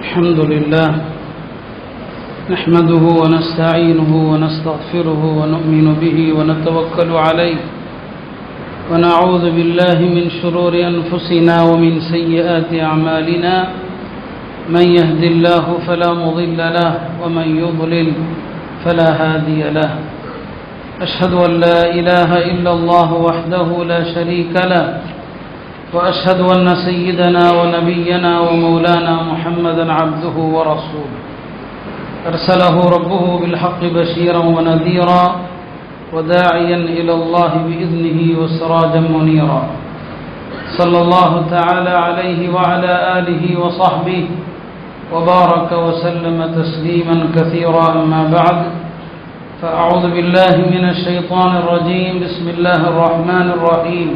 الحمد لله نحمده ونستعينه ونستغفره ونؤمن به ونتوكل عليه ونعوذ بالله من شرور أنفسنا ومن سيئات أعمالنا من يهد الله فلا مضل له ومن يضلل فلا هادي له أشهد أن لا إله إلا الله وحده لا شريك له وأشهد أن سيدنا ونبينا ومولانا محمدا عبده ورسوله أرسله ربه بالحق بشيرا ونذيرا وداعيا إلى الله بإذنه وسراجا منيرا صلى الله تعالى عليه وعلى آله وصحبه وبارك وسلم تسليما كثيرا أما بعد فأعوذ بالله من الشيطان الرجيم بسم الله الرحمن الرحيم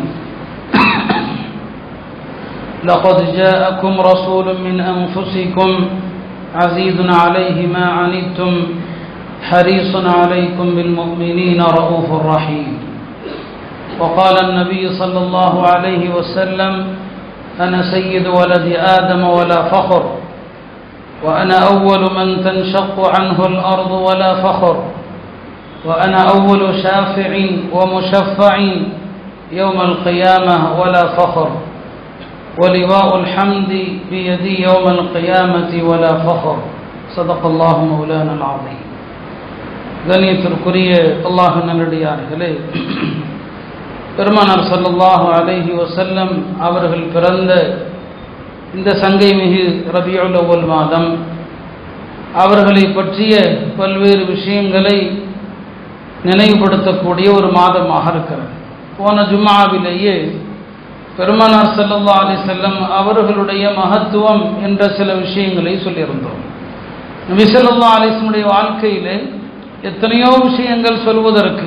لقد جاءكم رسول من أنفسكم عزيز عليه ما عنتم حريص عليكم بالمؤمنين رؤوف رحيم وقال النبي صلى الله عليه وسلم أنا سيد ولد آدم ولا فخر وأنا أول من تنشق عنه الأرض ولا فخر وأنا أول شافع ومشفع يوم القيامة ولا فخر ولواء الحمد بيدي يوم القيامة ولا فخر صدق الله مولانا العظيم கண்ணியத்திற்குரிய அல்லாஹ் நல்லடியார்களே பெருமானார் சல்லல்லாஹு அலைஹி வசல்லம் அவர்கள் பிறந்த இந்த சங்கை மிகு ரபியுல் அவ்வல் மாதம் அவர்களை பற்றிய பல்வேறு விஷயங்களை நினைவுபடுத்தக்கூடிய ஒரு மாதமாக இருக்கிறது போன ஜும்மாவிலேயே பெருமானார் சல்லல்லா அலி செல்லம் அவர்களுடைய மகத்துவம் என்ற சில விஷயங்களை சொல்லியிருந்தோம் நபி சொல்லா அலிஸ்முடைய வாழ்க்கையிலே எத்தனையோ விஷயங்கள் சொல்வதற்கு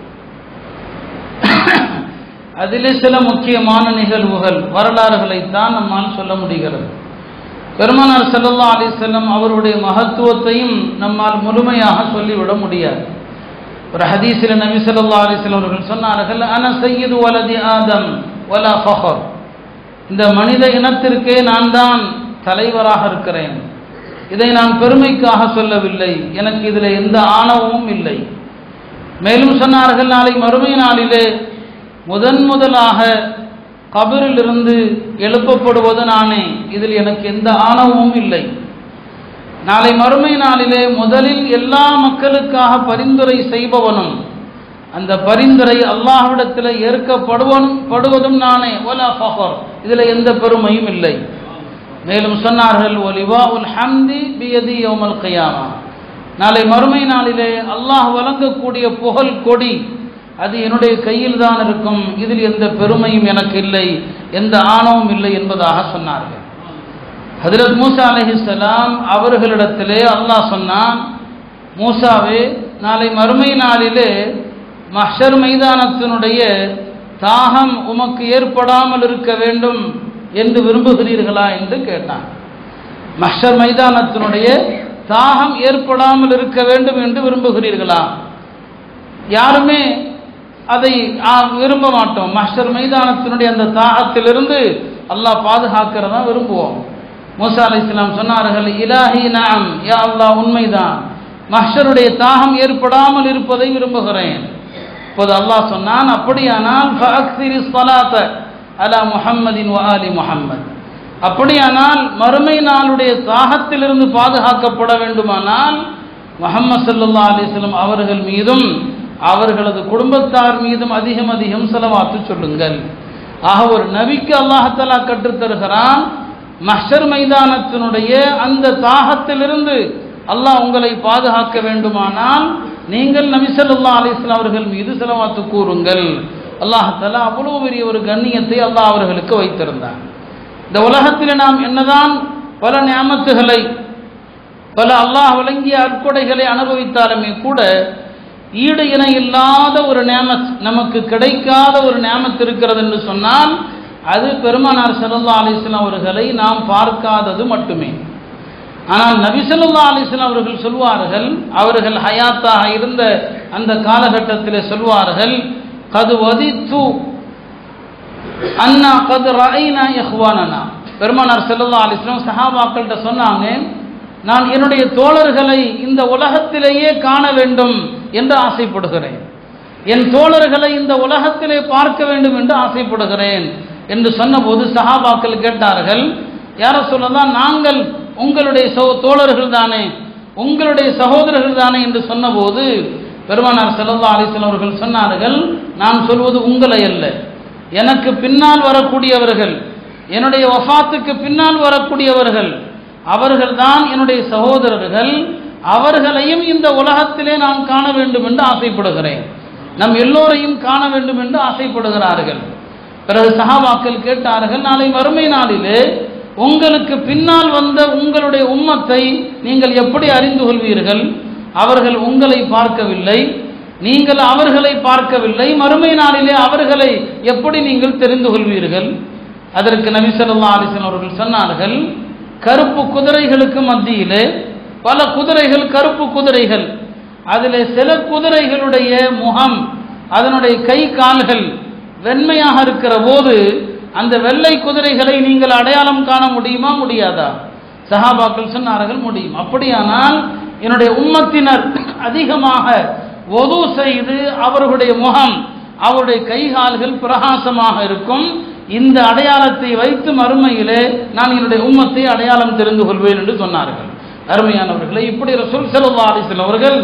அதிலே சில முக்கியமான நிகழ்வுகள் வரலாறுகளைத்தான் நம்மால் சொல்ல முடிகிறது பெருமானார் செல்லல்லா அலி செல்லம் அவருடைய மகத்துவத்தையும் நம்மால் முழுமையாக சொல்லிவிட முடியாது ஒரு ஹதீஸில் நபி சொல்லா அலிஸ்லாம் அவர்கள் சொன்னார்கள் அன சையது வலதி ஆதம் வலா ஃபஹர் இந்த மனித இனத்திற்கே நான் தான் தலைவராக இருக்கிறேன் இதை நான் பெருமைக்காக சொல்லவில்லை எனக்கு இதில் எந்த ஆணவமும் இல்லை மேலும் சொன்னார்கள் நாளை மறுமை நாளிலே முதன் முதலாக கபரிலிருந்து எழுப்பப்படுவது நானே இதில் எனக்கு எந்த ஆணவமும் இல்லை நாளை மறுமை நாளிலே முதலில் எல்லா மக்களுக்காக பரிந்துரை செய்பவனும் அந்த பரிந்துரை அல்லாஹ்விடத்தில் ஏற்கப்படுவனும் படுவதும் நானே ஒலா ஃபஹர் இதில் எந்த பெருமையும் இல்லை மேலும் சொன்னார்கள் ஒலிவா உல் ஹம்தி பியதி யோமல் கயாமா நாளை மறுமை நாளிலே அல்லாஹ் வழங்கக்கூடிய புகழ் கொடி அது என்னுடைய கையில் தான் இருக்கும் இதில் எந்த பெருமையும் எனக்கு இல்லை எந்த ஆணவம் இல்லை என்பதாக சொன்னார்கள் ஹதரத் மூசா அலஹிசலாம் அவர்களிடத்திலே அல்லாஹ் சொன்னான் மூசாவே நாளை மறுமை நாளிலே மஹர் மைதானத்தினுடைய தாகம் உமக்கு ஏற்படாமல் இருக்க வேண்டும் என்று விரும்புகிறீர்களா என்று கேட்டான் மஹர் மைதானத்தினுடைய தாகம் ஏற்படாமல் இருக்க வேண்டும் என்று விரும்புகிறீர்களா யாருமே அதை விரும்ப மாட்டோம் மஹர் மைதானத்தினுடைய அந்த தாகத்திலிருந்து அல்லாஹ் பாதுகாக்கிறதா விரும்புவோம் மூசா அலி இஸ்லாம் சொன்னார்கள் இலாஹி நாம் யா அல்லாஹ் உண்மைதான் மஹருடைய தாகம் ஏற்படாமல் இருப்பதை விரும்புகிறேன் இப்போது அல்லாஹ் சொன்னான் அப்படியானால் அலா முஹம்மதின் அலி முஹம்மது அப்படியானால் மறுமை நாளுடைய தாகத்திலிருந்து பாதுகாக்கப்பட வேண்டுமானால் முகமது சல்லா அலிஸ்லம் அவர்கள் மீதும் அவர்களது குடும்பத்தார் மீதும் அதிகம் அதிகம் செலவாத்து சொல்லுங்கள் ஆக ஒரு நபிக்கு அல்லாஹலா கற்றுத்தருகிறான் மஹர் மைதானத்தினுடைய அந்த தாகத்திலிருந்து அல்லாஹ் உங்களை பாதுகாக்க வேண்டுமானால் நீங்கள் நபிசல்லா அலிஸ்லாம் அவர்கள் மீது செலவாத்து கூறுங்கள் அல்லாஹாலா அவ்வளவு பெரிய ஒரு கண்ணியத்தை அல்லாஹ் அவர்களுக்கு வைத்திருந்தார் இந்த உலகத்தில் நாம் என்னதான் பல நியமத்துகளை பல அல்லாஹ் வழங்கிய அற்கொடைகளை அனுபவித்தாலுமே கூட ஈடு இணை இல்லாத ஒரு நேமத் நமக்கு கிடைக்காத ஒரு நேமத் இருக்கிறது என்று சொன்னால் அது பெருமானார் சல்லா அலிஸ்லாம் அவர்களை நாம் பார்க்காதது மட்டுமே ஆனால் நபிசல்லா அலிஸ்லாம் அவர்கள் சொல்வார்கள் அவர்கள் ஹயாத்தாக இருந்த அந்த காலகட்டத்தில் சொல்வார்கள் கது வதித்து அண்ணா கது ரஐனா யஹ்வானனா பெருமானார் செல்லல்லா அலிஸ்லாம் சஹாபாக்கள்கிட்ட சொன்னாங்க நான் என்னுடைய தோழர்களை இந்த உலகத்திலேயே காண வேண்டும் என்று ஆசைப்படுகிறேன் என் தோழர்களை இந்த உலகத்திலே பார்க்க வேண்டும் என்று ஆசைப்படுகிறேன் என்று சொன்னபோது சஹாபாக்கள் கேட்டார்கள் யார சொல்லலாம் நாங்கள் உங்களுடைய சோ தோழர்கள் தானே உங்களுடைய சகோதரர்கள் தானே என்று சொன்னபோது பெருமானார் செல்லல்லா அலிஸ்லாம் அவர்கள் சொன்னார்கள் நான் சொல்வது உங்களை அல்ல எனக்கு பின்னால் வரக்கூடியவர்கள் என்னுடைய வஃபாத்துக்கு பின்னால் வரக்கூடியவர்கள் அவர்கள்தான் என்னுடைய சகோதரர்கள் அவர்களையும் இந்த உலகத்திலே நான் காண வேண்டும் என்று ஆசைப்படுகிறேன் நம் எல்லோரையும் காண வேண்டும் என்று ஆசைப்படுகிறார்கள் பிறகு சஹாபாக்கள் கேட்டார்கள் நாளை வறுமை நாளிலே உங்களுக்கு பின்னால் வந்த உங்களுடைய உம்மத்தை நீங்கள் எப்படி அறிந்து கொள்வீர்கள் அவர்கள் உங்களை பார்க்கவில்லை நீங்கள் அவர்களை பார்க்கவில்லை மறுமை நாளிலே அவர்களை எப்படி நீங்கள் தெரிந்து கொள்வீர்கள் அதற்கு நபி ஸல்லல்லாஹு அலைஹி வஸல்லம் அவர்கள் சொன்னார்கள் கருப்பு குதிரைகளுக்கு மத்தியிலே பல குதிரைகள் கருப்பு குதிரைகள் அதில் சில குதிரைகளுடைய முகம் அதனுடைய கை கால்கள் வெண்மையாக இருக்கிற போது அந்த வெள்ளை குதிரைகளை நீங்கள் அடையாளம் காண முடியுமா முடியாதா சஹாபாக்கள் சொன்னார்கள் முடியும் அப்படியானால் என்னுடைய உம்மத்தினர் அதிகமாக ஒது செய்து அவர்களுடைய முகம் அவருடைய கைகால்கள் பிரகாசமாக இருக்கும் இந்த அடையாளத்தை வைத்து மறுமையிலே நான் என்னுடைய உம்மத்தை அடையாளம் தெரிந்து கொள்வேன் என்று சொன்னார்கள் அருமையானவர்களை இப்படி ரசூல் ஸல்லல்லாஹு அலைஹி வஸல்லம் அவர்கள்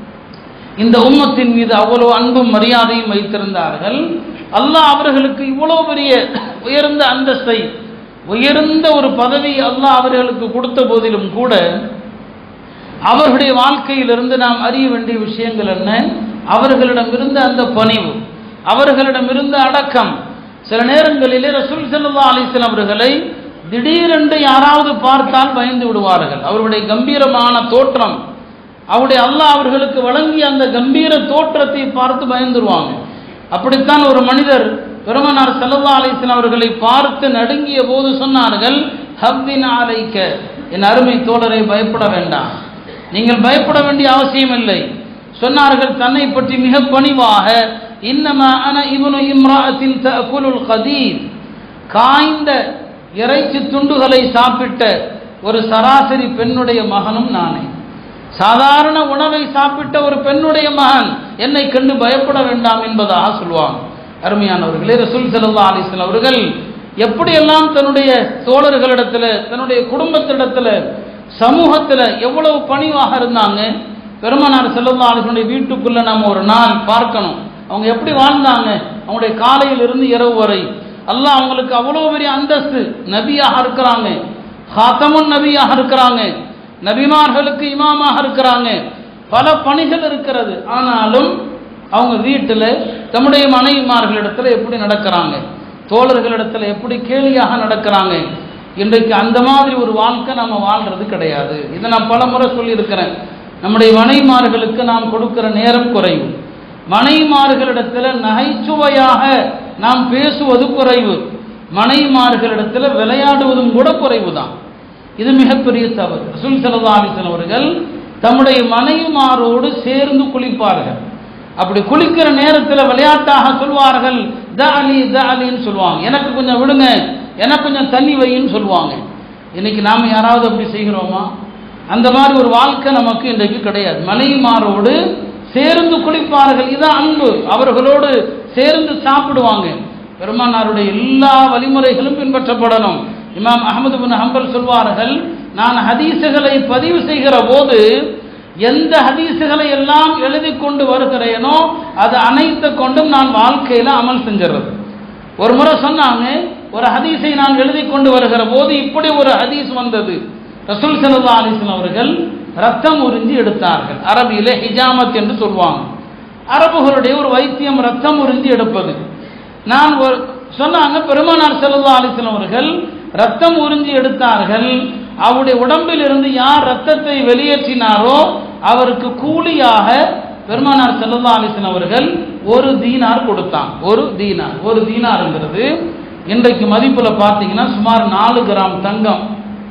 இந்த உம்மத்தின் மீது அவ்வளவு அன்பும் மரியாதையும் வைத்திருந்தார்கள் அல்லாஹ் அவர்களுக்கு இவ்வளவு பெரிய உயர்ந்த அந்தஸ்தை உயர்ந்த ஒரு பதவி அல்லாஹ் அவர்களுக்கு கொடுத்த போதிலும் கூட அவர்களுடைய வாழ்க்கையிலிருந்து நாம் அறிய வேண்டிய விஷயங்கள் என்ன அவர்களிடமிருந்த அந்த பணிவு அவர்களிடமிருந்த அடக்கம் சில நேரங்களிலே ரசூல் ஸல்லல்லாஹு அலைஹி வஸல்லம் அவர்களை திடீரென்று யாராவது பார்த்தால் பயந்து விடுவார்கள் அவருடைய கம்பீரமான தோற்றம் அவருடைய அல்லாஹ் அவர்களுக்கு வழங்கிய அந்த கம்பீர தோற்றத்தை பார்த்து பயந்துருவாங்க அப்படித்தான் ஒரு மனிதர் பெருமனார் ஸல்லல்லாஹு அலைஹி வஸல்லம் அவர்களை பார்த்து நடுங்கிய போது சொன்னார்கள் ஹவ்வின் அலைக்க என் அருமை தோழரை பயப்பட வேண்டாம் நீங்கள் பயப்பட வேண்டிய அவசியம் இல்லை சொன்னார்கள் தன்னை பற்றி மிக பணிவாக இன்னமா அன இவனு இம்ராத்தின் தகுலுல் கதீர் காய்ந்த இறைச்சி துண்டுகளை சாப்பிட்ட ஒரு சராசரி பெண்ணுடைய மகனும் நானே சாதாரண உணவை சாப்பிட்ட ஒரு பெண்ணுடைய மகன் என்னை கண்டு பயப்பட வேண்டாம் என்பதாக சொல்லுவாங்க அருமையானவர்களே ரசூல் ஸல்லல்லாஹு அலைஹி வஸல்லம் அவர்கள் எப்படியெல்லாம் தன்னுடைய தோழர்களிடத்துல தன்னுடைய குடும்பத்திடத்துல சமூகத்துல எவ்வளவு பணிவாக இருந்தாங்க பெருமானார் ஸல்லல்லாஹு அலைஹி வஸல்லம் வீட்டுக்குள்ள நம்ம ஒரு நாள் பார்க்கணும் அவங்க எப்படி வாழ்ந்தாங்க அவங்களுடைய காலையில் இருந்து இரவு வரை அல்லாஹ் அவங்களுக்கு அவ்வளவு பெரிய அந்தஸ்து நபியாக இருக்கிறாங்க ஹாத்தமுன் நபியாக இருக்கிறாங்க நபிமார்களுக்கு இமாமாக இருக்கிறாங்க பல பணிகள் இருக்கிறது ஆனாலும் அவங்க வீட்டில் தம்முடைய மனைவிமார்களிடத்தில் எப்படி நடக்கிறாங்க தோழர்களிடத்தில் எப்படி கேலியாக நடக்கிறாங்க இன்றைக்கு அந்த மாதிரி ஒரு வாழ்க்கை நம்ம வாழ்றது கிடையாது இதை நான் பல முறை சொல்லியிருக்கிறேன் நம்முடைய மனைவிமார்களுக்கு நாம் கொடுக்கிற நேரம் குறைவு மனைவிமார்களிடத்தில் நகைச்சுவையாக நாம் பேசுவது குறைவு மனைவிமார்களிடத்தில் விளையாடுவதும் கூட குறைவு தான் இது மிகப்பெரிய தவறு ரசூல் சல்லா அலிசன் அவர்கள் தம்முடைய மனைவிமாரோடு சேர்ந்து குளிப்பார்கள் அப்படி குளிக்கிற நேரத்தில் விளையாட்டாக சொல்வார்கள் த அலி த அலின்னு சொல்லுவாங்க எனக்கு கொஞ்சம் விடுங்க எனக்கு கொஞ்சம் தண்ணி வையின்னு சொல்லுவாங்க இன்னைக்கு நாம் யாராவது அப்படி செய்கிறோமா அந்த மாதிரி ஒரு வாழ்க்கை நமக்கு இன்றைக்கு கிடையாது மனைவிமாரோடு சேர்ந்து குளிப்பார்கள் இதான் அன்பு அவர்களோடு சேர்ந்து சாப்பிடுவாங்க பெருமானாருடைய எல்லா வழிமுறைகளும் பின்பற்றப்படணும் இமாம் அகமது பின் ஹம்பல் சொல்வார்கள் நான் ஹதீசுகளை பதிவு செய்கிற போது எந்த ஹதீசுகளை எல்லாம் எழுதி கொண்டு வருகிறேனோ அது அனைத்து கொண்டும் நான் வாழ்க்கையில் அமல் செஞ்சிடுறது ஒரு முறை சொன்னாங்க ஒரு ஹதீஸை நான் எழுதி கொண்டு வருகிற போது இப்படி ஒரு ஹதீஸ் வந்தது ரசூல் சல்லா அலிஸ்லாம் அவர்கள் ரத்தம் உறிஞ்சி எடுத்தார்கள் அரபியிலே ஹிஜாமத் என்று சொல்லுவாங்க அரபுகளுடைய ஒரு வைத்தியம் ரத்தம் உறிஞ்சி எடுப்பது நான் ஒரு சொன்னாங்க பெருமானார் செல்லா அலிஸ்லாம் அவர்கள் ரத்தம் உறிஞ்சி எடுத்தார்கள் அவருடைய உடம்பில் இருந்து யார் ரத்தத்தை வெளியேற்றினாரோ அவருக்கு கூலியாக பெருமானார் செல்லல்லா அலிஸ்லாம் அவர்கள் ஒரு தீனார் கொடுத்தாங்க ஒரு தீனார் ஒரு தீனாருங்கிறது இன்றைக்கு மதிப்பில் பார்த்தீங்கன்னா சுமார் நாலு கிராம் தங்கம்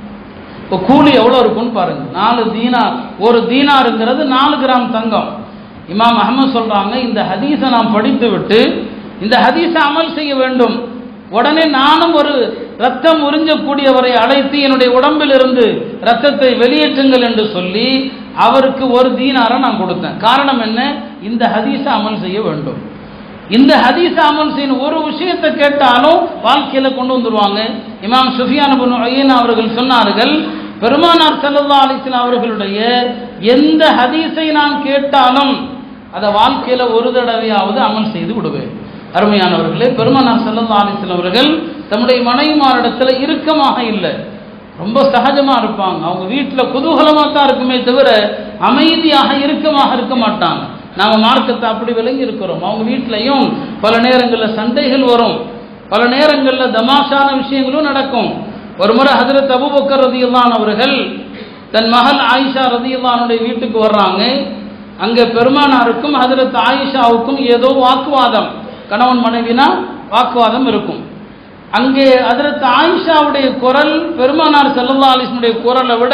இப்போ கூலி எவ்வளோ இருக்கும்னு பாருங்க நாலு தீனார் ஒரு தீனாருங்கிறது நாலு கிராம் தங்கம் இமாம் அஹமது சொல்றாங்க இந்த ஹதீஸை நாம் படித்து விட்டு இந்த ஹதீஸை அமல் செய்ய வேண்டும் உடனே நானும் ஒரு ரத்தம் உறிஞ்சக்கூடியவரை அழைத்து என்னுடைய உடம்பில் இருந்து ரத்தத்தை வெளியேற்றுங்கள் என்று சொல்லி அவருக்கு ஒரு தீனாரை நான் கொடுத்தேன் காரணம் என்ன இந்த ஹதீஸை அமல் செய்ய வேண்டும் இந்த ஹதீஸ் அமல் செய்யணும் ஒரு விஷயத்தை கேட்டாலும் வாழ்க்கையில கொண்டு வந்துருவாங்க இமாம் சுஃபியான் இப்னு உயைனா அவர்கள் சொன்னார்கள் பெருமானார் ஸல்லல்லாஹு அலைஹி வஸல்லம் அவர்களுடைய எந்த ஹதீஸை நான் கேட்டாலும் அதை வாழ்க்கையில ஒரு தடவையாவது அமல் செய்து விடுவேன் அருமையானவர்களே பெருமானார் ஸல்லல்லாஹு அலைஹி வஸல்லம் அவர்கள் தம்முடைய மனைவிமாரிடத்துல இறுக்கமாக இல்லை ரொம்ப சகஜமா இருப்பாங்க அவங்க வீட்டுல குதூகலமா தான் இருக்குமே தவிர அமைதியாக இறுக்கமாக இருக்க மாட்டாங்க நாம மார்க்கத்தை அப்படி விளங்கி இருக்கிறோம் அவங்க வீட்லயும் பல நேரங்களில் சண்டைகள் வரும் பல நேரங்களில் தமாஷான விஷயங்களும் நடக்கும் ஒரு முறை ஹதரத் அபுபக்கர் ரதியுல்லான் அவர்கள் தன் மகள் ஆயிஷா ரதியுல்லானுடைய வீட்டுக்கு வர்றாங்க அங்கே பெருமானாருக்கும் ஹதரத் ஆயிஷாவுக்கும் ஏதோ வாக்குவாதம் கணவன் மனைவினா வாக்குவாதம் இருக்கும் அங்கே ஹதரத் ஆயிஷாவுடைய குரல் பெருமானார் ஸல்லல்லாஹு அலைஹி வஸல்லுடைய குரலை விட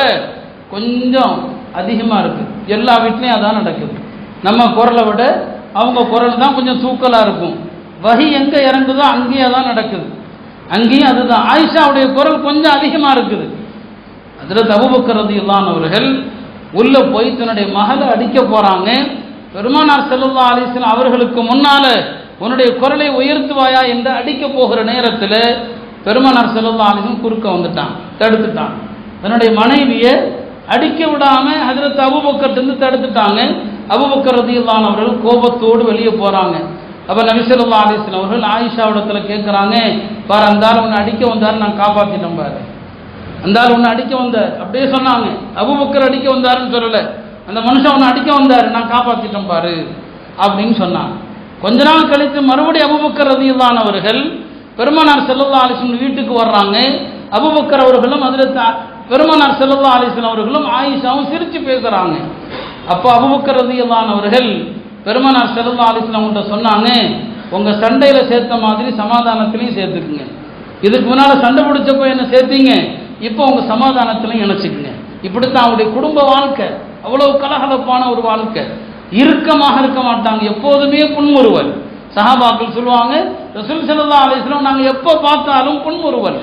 கொஞ்சம் அதிகமாக இருக்கு எல்லா வீட்லையும் அதான் நடக்குது நம்ம குரலை விட அவங்க குரல் தான் கொஞ்சம் தூக்கலாக இருக்கும் வகி எங்கே இறங்குதோ அங்கேயே தான் நடக்குது அங்கேயும் அதுதான் ஆயிஷாவுடைய குரல் கொஞ்சம் அதிகமாக இருக்குது அதில் தபுபக்கரது இல்லாதவர்கள் உள்ள போய் தன்னுடைய மகளை அடிக்க போறாங்க பெருமானார் ஸல்லல்லாஹு அலைஹி வஸல்லம் அவர்களுக்கு முன்னால உன்னுடைய குரலை உயர்த்துவாயா என்று அடிக்க போகிற நேரத்தில் பெருமானார் ஸல்லல்லாஹு அலைஹி வஸல்லம் குறுக்க வந்துட்டான் தடுத்துட்டான் தன்னுடைய மனைவியை அடிக்க விடாம ஹஜரத் அபுபக்கர் இருந்து தடுத்துட்டாங்க அபுபக்கர் ரதியுல்லான் அவர்கள் கோபத்தோடு வெளியே போறாங்க அப்ப நபி ஸல்லல்லாஹு அலைஹி வஸல்லம் அவர்கள் ஆயிஷாவிடத்துல கேட்குறாங்க பாரு அந்த ஆள் உன்னை அடிக்க வந்தாரு நான் காப்பாத்திட்டேன் பாரு அந்த ஆள் உன்னை அடிக்க வந்தார் அப்படியே சொன்னாங்க அபுபக்கர் அடிக்க வந்தாருன்னு சொல்லல அந்த மனுஷன் உன்னை அடிக்க வந்தாரு நான் காப்பாத்திட்டேன் பாரு அப்படின்னு சொன்னாங்க கொஞ்ச நாள் கழித்து மறுபடியும் அபுபக்கர் ரதியுல்லான் அவர்கள் பெருமானார் ஸல்லல்லாஹு அலைஹி வஸல்லம் வீட்டுக்கு வர்றாங்க அபுபக்கர் அவர்களும் அதில் பெருமானார் ஸல்லல்லாஹு அலைஹி வஸல்லம் அவர்களும் ஆயிஷாவும் சிரிச்சு பேசுறாங்க அப்போ அபுபக்கர் ரதியுல்லான் அவர்கள் பெருமானார் ஸல்லல்லாஹு அலைஹி வஸல்லம் கிட்ட சொன்னாங்க உங்க சண்டையில சேர்த்த மாதிரி சமாதானத்திலையும் சேர்த்துக்குங்க இதுக்கு முன்னால சண்டை பிடிச்சப்போ என்ன சேர்த்தீங்க இப்போ உங்க சமாதானத்திலையும் இணைச்சிக்குங்க இப்படித்தான் அவருடைய குடும்ப வாழ்க்கை அவ்வளவு கலகலப்பான ஒரு வாழ்க்கை இறுக்கமாக இருக்க மாட்டாங்க எப்போதுமே புன்முறுவல் சஹாபாக்கள் சொல்லுவாங்க ரசூல் ஸல்லல்லாஹு அலைஹி வஸல்லம் நாங்க எப்போ பார்த்தாலும் புன்முறுவல்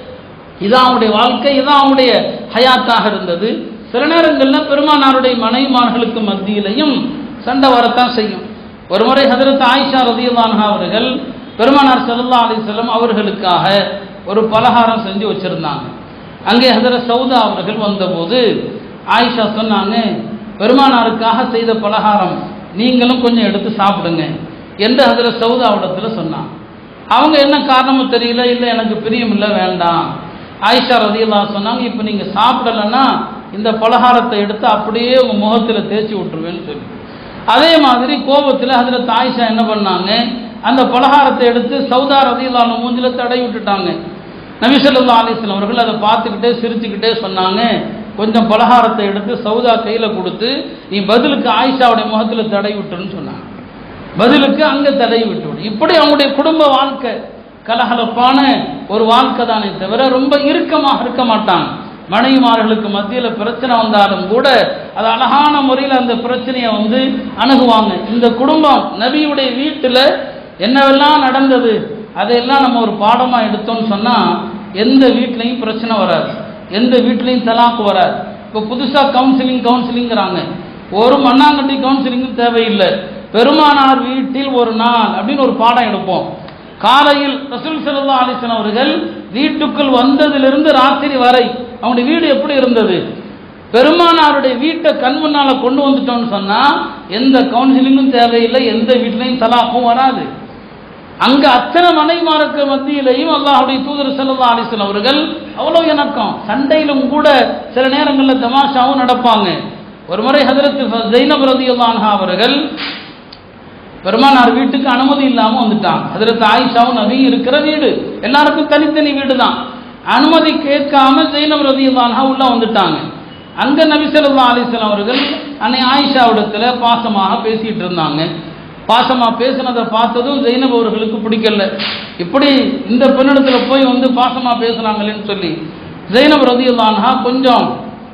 இதான் அவனுடைய வாழ்க்கை இதான் அவனுடைய ஹயாத்தாக இருந்தது சில நேரங்களில் பெருமானாருடைய மனைவிமார்களுக்கு மத்தியிலையும் சண்டை வரத்தான் செய்யும் ஒரு முறை ஹதரத் ஆயிஷா ரதியுல்லான்ஹா அவர்கள் பெருமானார் ஸல்லல்லாஹு அலைஹி வஸல்லம் அவர்களுக்காக ஒரு பலகாரம் செஞ்சு வச்சிருந்தாங்க அங்கே ஹதரத் சௌதா அவர்கள் வந்தபோது ஆயிஷா சொன்னாங்க பெருமானாருக்காக செய்த பலகாரம் நீங்களும் கொஞ்சம் எடுத்து சாப்பிடுங்க என்று ஹதரத் சௌதாவிடத்துல சொன்னாங்க அவங்க என்ன காரணமும் தெரியல இல்லை எனக்கு பிரியம் இல்லை வேண்டாம் ஆயிஷா ரதியல்லா சொன்னாங்க இப்போ நீங்கள் சாப்பிடலைன்னா இந்த பலகாரத்தை எடுத்து அப்படியே உங்கள் முகத்தில் தேய்ச்சி விட்டுருவேன்னு சொல்லி அதே மாதிரி கோபத்தில் அதில் ஆயிஷா என்ன பண்ணாங்க அந்த பலகாரத்தை எடுத்து சௌதா ரதியல்லான மூஞ்சில தடை விட்டுட்டாங்க நபிசல்லா அலிஸ்லாம் அவர்கள் அதை பார்த்துக்கிட்டே சிரிச்சுக்கிட்டே சொன்னாங்க கொஞ்சம் பலகாரத்தை எடுத்து சௌதா கையில் கொடுத்து நீ பதிலுக்கு ஆயிஷாவுடைய முகத்தில் தடை விட்டுருன்னு சொன்னாங்க பதிலுக்கு அங்கே தடை விட்டு விடு இப்படி அவங்களுடைய குடும்ப வாழ்க்கை கலகலப்பான ஒரு வாழ்க்கை தானே தவிர ரொம்ப இறுக்கமாக இருக்க மாட்டாங்க மனைவிமார்களுக்கு மத்தியில் பிரச்சனை வந்தாலும் கூட அது அழகான முறையில் அந்த பிரச்சனையை வந்து அணுகுவாங்க இந்த குடும்பம் நபியுடைய வீட்டில் என்னவெல்லாம் நடந்தது அதையெல்லாம் நம்ம ஒரு பாடமாக எடுத்தோம்னு சொன்னால் எந்த வீட்லேயும் பிரச்சனை வராது எந்த வீட்லேயும் தலாக்கு வராது இப்போ புதுசாக கவுன்சிலிங் கவுன்சிலிங்கிறாங்க ஒரு மண்ணாங்கட்டி கவுன்சிலிங்கும் தேவையில்லை பெருமானார் வீட்டில் ஒரு நாள் அப்படின்னு ஒரு பாடம் எடுப்போம் காலையில் ரசூல் சல்லா அலிஸ்லாம் அவர்கள் வீட்டுக்குள் வந்ததிலிருந்து ராத்திரி வரை அவங்களுடைய வீடு எப்படி இருந்தது பெருமானாருடைய வீட்டை கண் முன்னால கொண்டு வந்துட்டோம்னு சொன்னா எந்த கவுன்சிலிங்கும் தேவையில்லை எந்த வீட்லையும் தலாக்கும் வராது அங்க அத்தனை மனைமாருக்கு மத்தியிலையும் அல்லாஹுடைய தூதர் சல்லா அலிஸ்லாம் அவர்கள் அவ்வளவு இணக்கம் சண்டையிலும் கூட சில நேரங்களில் தமாஷாவும் நடப்பாங்க ஒரு முறை ஹதரத் ஜெயினப் ரதியுல்லான்ஹா அவர்கள் பெருமானார் வீட்டுக்கு அனுமதி இல்லாமல் வந்துட்டாங்க ஹதரத் ஆயிஷாவும் நபி இருக்கிற வீடு எல்லாருக்கும் தனித்தனி வீடு தான் அனுமதி கேட்காம ஜெயினப் ரதியுல்லான்ஹா உள்ள வந்துட்டாங்க அங்க நபி ஸல்லல்லாஹு அலைஹி வஸல்லம் அவர்கள் அன்னை ஆயிஷாவிடத்துல பாசமாக பேசிட்டு இருந்தாங்க பாசமா பேசினதை பார்த்ததும் ஜெயினப் அவர்களுக்கு பிடிக்கல இப்படி இந்த பெண்ணிடத்துல போய் வந்து பாசமா பேசுறாங்களேன்னு சொல்லி ஜெயினப் ரதியுல்லான்ஹா கொஞ்சம்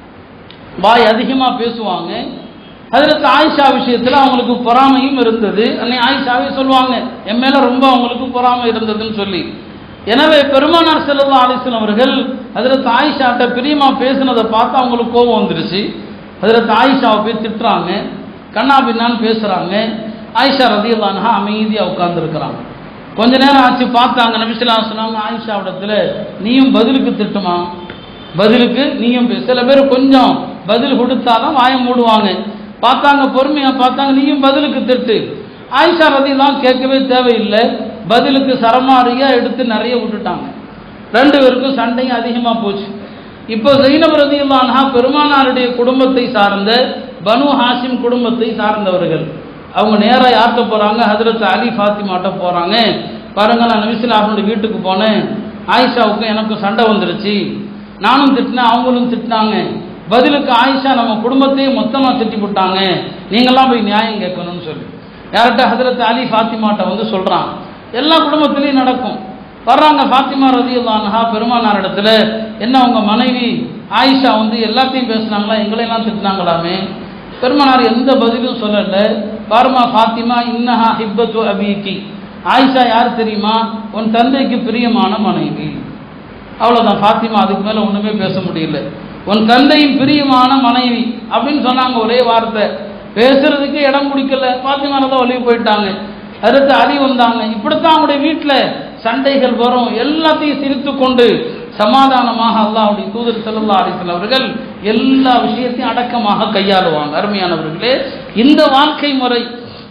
வாய் அதிகமாக பேசுவாங்க அதில் ஆயிஷா விஷயத்தில் அவங்களுக்கு பொறாமையும் இருந்தது அன்னை ஆயிஷாவே சொல்லுவாங்க என் மேலே ரொம்ப அவங்களுக்கு பொறாமை இருந்ததுன்னு சொல்லி எனவே பெருமானார் செல்லா அலிஸ்லாம் அவர்கள் அதில் ஆயிஷாட்ட பிரியமா பேசுனதை பார்த்து அவங்களுக்கு கோபம் வந்துருச்சு அதில் ஆயிஷாவை போய் திட்டுறாங்க கண்ணா பின்னான்னு பேசுறாங்க ஆயிஷா ரதியல்லான்ஹா அமைதியாக உட்கார்ந்துருக்கிறாங்க கொஞ்ச நேரம் ஆச்சு பார்த்தாங்க நபிசுல்லா சொன்னாங்க ஆயிஷா இடத்துல நீயும் பதிலுக்கு திட்டுமா பதிலுக்கு நீயும் பேசு சில பேர் கொஞ்சம் பதில் கொடுத்தாதான் வாயம் மூடுவாங்க பார்த்தாங்க பொறுமையா பார்த்தாங்க நீயும் பதிலுக்கு திட்டு ஆயிஷா ரதியெல்லாம் கேட்கவே தேவையில்லை பதிலுக்கு சரமாரியா எடுத்து நிறைய விட்டுட்டாங்க ரெண்டு பேருக்கும் சண்டையும் அதிகமாக போச்சு இப்போ ஜெயினப் ரதியுல்லான்ஹா பெருமானாருடைய குடும்பத்தை சார்ந்த பனு ஹாசிம் குடும்பத்தை சார்ந்தவர்கள் அவங்க நேராக யார்கிட்ட போகிறாங்க ஹதரத் அலி ஃபாத்திமாட்ட போகிறாங்க பாருங்க நான் நபிசுல்லாஹனுடைய வீட்டுக்கு போனேன் ஆயிஷாவுக்கும் எனக்கும் சண்டை வந்துருச்சு நானும் திட்டினேன் அவங்களும் திட்டினாங்க பதிலுக்கு ஆயிஷா நம்ம குடும்பத்தையும் மொத்தமாக திட்டி விட்டாங்க நீங்களாம் போய் நியாயம் கேட்கணும்னு சொல்லி யார்கிட்ட ஹதரத் அலி ஃபாத்திமாட்ட வந்து சொல்கிறான் எல்லா குடும்பத்திலையும் நடக்கும் வர்றாங்க ஃபாத்திமா ரதியுல்லான்ஹா பெருமானார் இடத்துல என்ன உங்கள் மனைவி ஆயிஷா வந்து எல்லாத்தையும் பேசுனாங்களா எங்களையெல்லாம் திட்டினாங்களாமே பெருமானார் எந்த பதிலும் சொல்லலை பாருமா ஃபாத்திமா இன்னஹா ஹிப்பத்து அபீக்கி ஆயிஷா யார் தெரியுமா உன் தந்தைக்கு பிரியமான மனைவி அவ்வளோதான் ஃபாத்திமா அதுக்கு மேலே ஒன்றுமே பேச முடியல உன் தந்தையின் பிரியமான மனைவி அப்படின்னு சொன்னாங்க ஒரே வார்த்தை பேசுறதுக்கு இடம் பிடிக்கல ஃபாத்திமால தான் ஒளிவு போயிட்டாங்க அடுத்து அடி வந்தாங்க இப்படித்தான் அவங்களுடைய வீட்டில் சண்டைகள் வரும் எல்லாத்தையும் சிரித்து கொண்டு சமாதானமாக அல்லாஹ்வுடைய தூதர் செல்லல்லா அலிசல் அவர்கள் எல்லா விஷயத்தையும் அடக்கமாக கையாளுவாங்க அருமையானவர்களே இந்த வாழ்க்கை முறை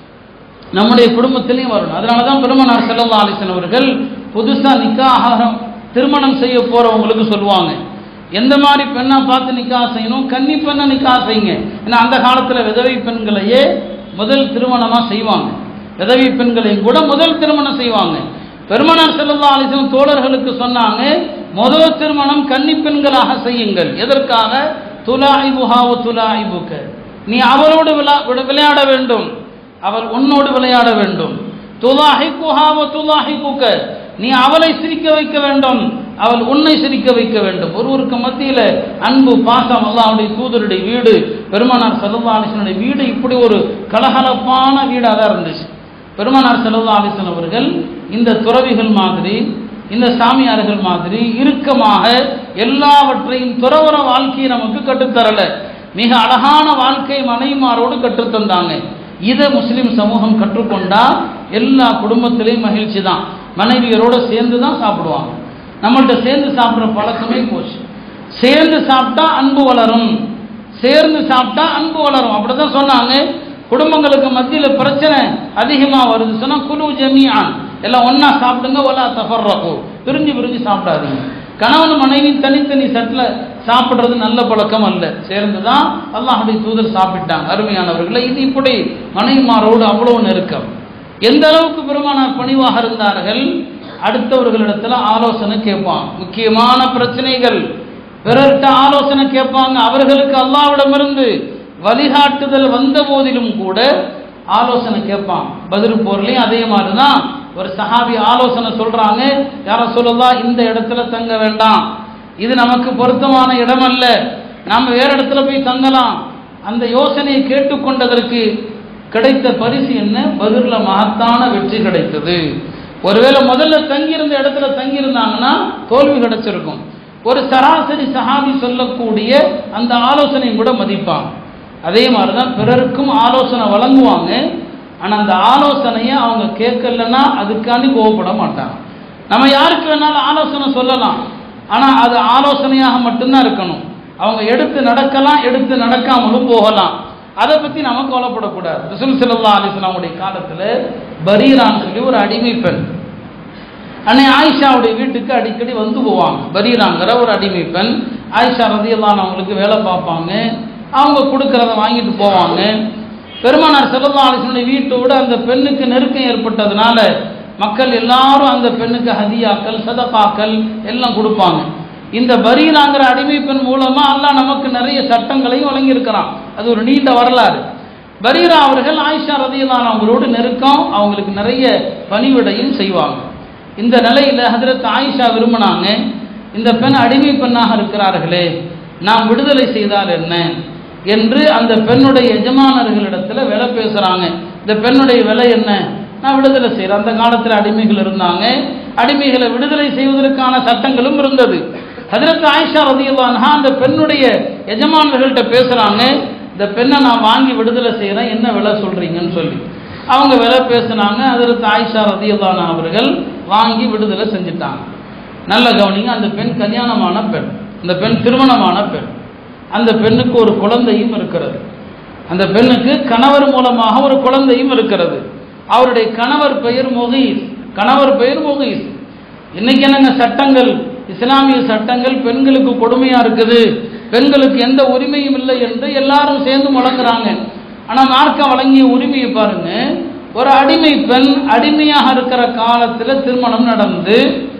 நம்முடைய குடும்பத்திலையும் வரணும் அதனால தான் பெருமனார் செல்லல்லா அலிசன் அவர்கள் புதுசாக நிக்காகாரம் திருமணம் செய்ய போறவங்களுக்கு சொல்லுவாங்க எந்த மாதிரி பெண்ணா பார்த்து நிக்கா செய்யணும் கன்னி பெண்ணை நிக்கா செய்யுங்க ஏன்னா அந்த காலத்தில் விதவை பெண்களையே முதல் திருமணமாக செய்வாங்க விதவை பெண்களையும் கூட முதல் திருமணம் செய்வாங்க பெருமனார் செல்லல்லா அலிசன் தோழர்களுக்கு சொன்னாங்க முதல் திருமணம் கன்னி பெண்களாக செய்யுங்கள் எதற்காக துலாய்புஹாவ துலாய்புக்க நீ அவரோடு விளா விளையாட வேண்டும் அவள் உன்னோடு விளையாட வேண்டும் துலாஹிக்குஹாவ துலாஹிக்குக்க நீ அவளை சிரிக்க வைக்க வேண்டும் அவள் உன்னை சிரிக்க வைக்க வேண்டும் ஒருவருக்கு மத்தியில் அன்பு பாசம் அல்லாவுடைய தூதருடைய வீடு பெருமானார் செல்லல்லா அலிசனுடைய வீடு இப்படி ஒரு கலகலப்பான வீடாக தான் இருந்துச்சு பெருமானார் செல்லல்லா அலிசன் அவர்கள் இந்த துறவிகள் மாதிரி இந்த சாமியார்கள் மாதிரி இறுக்கமாக எல்லாவற்றையும் துறவர வாழ்க்கையை நமக்கு கற்றுத்தரல மிக அழகான வாழ்க்கை மனைமாரோடு கற்றுத்தந்தாங்க இதை முஸ்லிம் சமூகம் கற்றுக்கொண்டா எல்லா குடும்பத்திலையும் மகிழ்ச்சி தான் மனைவியரோட சேர்ந்து தான் சாப்பிடுவாங்க நம்மள்ட்ட சேர்ந்து சாப்பிட்ற பழக்கமே போச்சு சேர்ந்து சாப்பிட்டா அன்பு வளரும் சேர்ந்து சாப்பிட்டா அன்பு வளரும் அப்படிதான் சொன்னாங்க குடும்பங்களுக்கு மத்தியில் பிரச்சனை அதிகமாக வருது சொன்னால் குழு ஜமியான் எல்லாம் ஒன்றா சாப்பிடுங்க ஒலா தஃபர்ரகு பிரிஞ்சு பிரிஞ்சு சாப்பிடாதீங்க கணவன் மனைவி தனித்தனி சட்டில் சாப்பிட்றது நல்ல பழக்கம் அல்ல சேர்ந்து தான் அல்லாஹுடைய தூதர் சாப்பிட்டாங்க அருமையானவர்களை இது இப்படி மனைவிமாரோடு அவ்வளவு நெருக்கம் எந்த அளவுக்கு பெருமானார் பணிவாக இருந்தார்கள் அடுத்தவர்களிடத்துல ஆலோசனை கேட்பான் முக்கியமான பிரச்சனைகள் பிறர்கிட்ட ஆலோசனை கேட்பாங்க அவர்களுக்கு அல்லாவிடமிருந்து வழிகாட்டுதல் வந்த போதிலும் கூட ஆலோசனை கேட்பான் பதில் போர்லையும் அதே மாதிரி தான் ஒரு சஹாபி ஆலோசனை சொல்றாங்க யார சொல்லலாம் இந்த இடத்துல தங்க வேண்டாம் இது நமக்கு பொருத்தமான இடம் அல்ல நாம் வேற இடத்துல போய் தங்கலாம் அந்த யோசனையை கேட்டுக்கொண்டதற்கு கிடைத்த பரிசு என்ன பதிலில் மகத்தான வெற்றி கிடைத்தது ஒருவேளை முதல்ல தங்கியிருந்த இடத்துல தங்கியிருந்தாங்கன்னா தோல்வி கிடைச்சிருக்கும் ஒரு சராசரி சஹாபி சொல்லக்கூடிய அந்த ஆலோசனையும் கூட மதிப்பாங்க அதே மாதிரி தான் பிறருக்கும் ஆலோசனை வழங்குவாங்க ஆனால் அந்த ஆலோசனையை அவங்க கேட்கலன்னா அதுக்காண்டி கோவப்பட மாட்டாங்க நம்ம யாருக்கு வேணாலும் ஆலோசனை சொல்லலாம் ஆனால் அது ஆலோசனையாக மட்டும்தான் இருக்கணும் அவங்க எடுத்து நடக்கலாம் எடுத்து நடக்காமலும் போகலாம் அதை பற்றி நம்ம கவலைப்படக்கூடாது ரசூல் சல்லா அலிஸ்லாமுடைய காலத்தில் பரீரான்னு சொல்லி ஒரு அடிமை பெண் அன்னை ஆயிஷாவுடைய வீட்டுக்கு அடிக்கடி வந்து போவாங்க பரீராங்கிற ஒரு அடிமை பெண் ஆயிஷா ரதியெல்லாம் அவங்களுக்கு வேலை பார்ப்பாங்க அவங்க கொடுக்கறத வாங்கிட்டு போவாங்க பெருமானார் செல்லல்லா அலிஸ்லனுடைய வீட்டோடு அந்த பெண்ணுக்கு நெருக்கம் ஏற்பட்டதுனால மக்கள் எல்லாரும் அந்த பெண்ணுக்கு ஹதியாக்கள் சதகாக்கள் எல்லாம் கொடுப்பாங்க இந்த பரீராங்கிற அடிமை பெண் மூலமா அல்லாஹ் நமக்கு நிறைய சட்டங்களையும் வழங்கியிருக்கிறான் அது ஒரு நீண்ட வரலாறு பரீரா அவர்கள் ஆயிஷா ரதியல்லான் அவங்களோடு நெருக்கம் அவங்களுக்கு நிறைய பணிவிடையும் செய்வாங்க இந்த நிலையில் ஹதரத் ஆயிஷா விரும்பினாங்க இந்த பெண் அடிமை பெண்ணாக இருக்கிறார்களே நாம் விடுதலை செய்தால் என்ன என்று அந்த பெண்ணுடைய எஜமானர்களிடத்தில் விலை பேசுகிறாங்க இந்த பெண்ணுடைய விலை என்ன நான் விடுதலை செய்கிறேன் அந்த காலத்தில் அடிமைகள் இருந்தாங்க அடிமைகளை விடுதலை செய்வதற்கான சட்டங்களும் இருந்தது ஹஜரத் ஆயிஷா ரதியுல்லான்ஹா அந்த பெண்ணுடைய எஜமானர்கள்ட்ட பேசுறாங்க இந்த பெண்ணை நான் வாங்கி விடுதலை செய்கிறேன் என்ன விலை சொல்றீங்கன்னு சொல்லி அவங்க விலை பேசுனாங்க ஹஜரத் ஆயிஷா ரதியுல்லான் அவர்கள் வாங்கி விடுதலை செஞ்சுட்டாங்க நல்ல கவனிங்க அந்த பெண் கல்யாணமான பெண் அந்த பெண் திருமணமான பெண் அந்த பெண்ணுக்கு ஒரு குழந்தையும் இருக்கிறது அந்த பெண்ணுக்கு கணவர் மூலமாக ஒரு குழந்தையும் இருக்கிறது அவருடைய கணவர் பெயர் முகீஸ் கணவர் பெயர் முகீஸ் இன்னைக்கு என்னங்க சட்டங்கள் இஸ்லாமிய சட்டங்கள் பெண்களுக்கு கொடுமையா இருக்குது பெண்களுக்கு எந்த உரிமையும் இல்லை என்று எல்லாரும் சேர்ந்து முழங்குறாங்க ஆனா மார்க்க வழங்கிய உரிமையை பாருங்க ஒரு அடிமை பெண் அடிமையாக இருக்கிற காலத்துல திருமணம் நடந்து